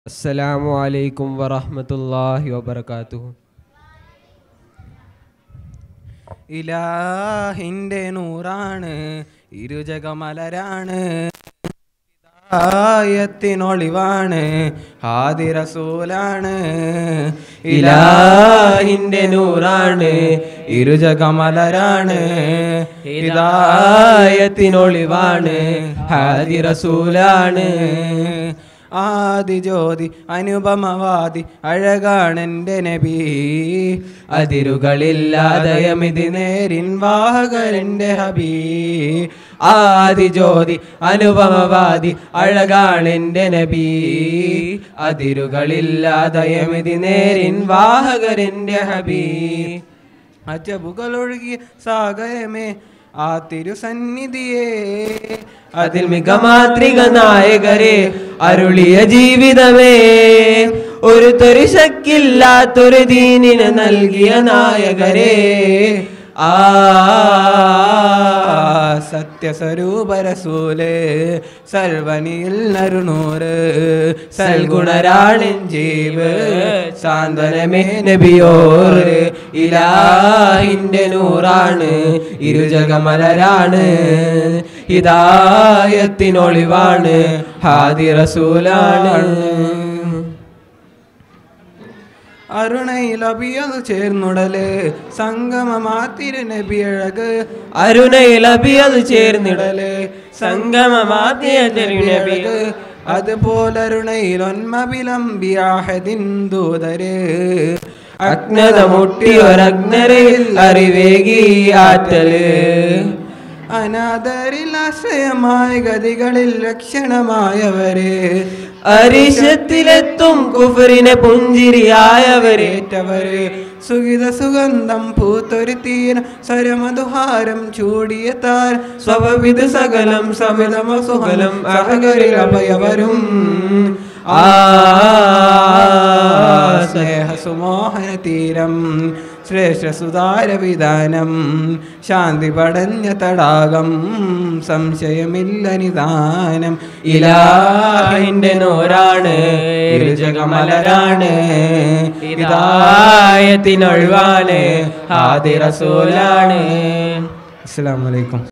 അസ്സലാമു അലൈക്കും വറഹ്മത്തുള്ളാഹി വബർക്കാത്തുഹു ഇലാഹിന്റെ നൂറാണ് ഇരുജകമലരാണ് ആയത്തിനൊളിവാണ് ഹാദി റസൂലാണ് ഇലാഹിന്റെ നൂറാണ് ഇരുജകമലരാണ് ഹിദായത്തിനൊളിവാണ് ഹാദി റസൂലാണ് ആദി ജ്യോതി അനുപമവാദി അഴകാണെൻ്റെ നബി അതിരുകളില്ലാതയമിതി നേരിൻ വാഹകരൻ്റെ ഹബീ ആദി ജ്യോതി അനുപമവാദി അഴകാണെൻ്റെ നബി അതിരുകളില്ലാതയമിതി നേരിൻ വാഹകരൻ്റെ ഹബീ അജബുകളൊഴുകിയ സാഗരമേ ആ തിരുസന്നിധിയേ അതിൽ മികമാത്രിക നായകരെ അരുളിയ ജീവിതമേ ഒരു തെറിശക്കില്ലാത്തൊരു ദീനിന് നൽകിയ നായകരെ ആ സത്യസ്വരൂപരസൂല് സർവനിൽ നരുനൂറ് സൽഗുണരാണിൻ ജീവ് സാന്ത്വനമേ നബിയോറ് ഇലാഹിന്റെ നൂറാണ് ഇരുജകമലരാണ് ഹിദായത്തിനൊളിവാണ് ഹാദി റസൂലാണ് അരുണയിലബിയത് ചേർന്നുടല് സംഗമമാത്തിരു നബിയഴക് അരുണയിലബിയത് ചേർന്നിടല് സംഗമമാത്തിയ തിരുനബിയഴക് അതുപോലരുണയിലൊന്മബിലംബിയാഹദിൻ ദൂതര് അജ്ഞത മുട്ടിയൊരഗ്നരയിൽ അറിവേകി ആറ്റല് അനാദരിൽ ആശ്രയമായ ഗതികളിൽ ലക്ഷണമായവര് അരിശത്തിലെത്തും കുഫറിനെ പുഞ്ചിരിയായവരേറ്റവര് സുഗിത സുഗന്ധം പൂത്തൊരുത്തീന സ്വരമധുഹാരം ചൂടിയ താര സ്വവിധ സകലം സമിതമ സുഹലം അഹകരിൽ അഭയവരും ആ സ്നേഹ സുമോഹന തീരം ശ്രേഷ്ഠ സുതാര വിധാനം ശാന്തി പടഞ്ഞ തടാകം സംശയമില്ല നിദാനം ഇലാഹിന്റെ നോരാണ് ഇരുജകമലരാണ് ഇതായത്തിനൊഴിവാണ് ആദിറസൂലാണ് അസ്സലാമു അലൈക്കും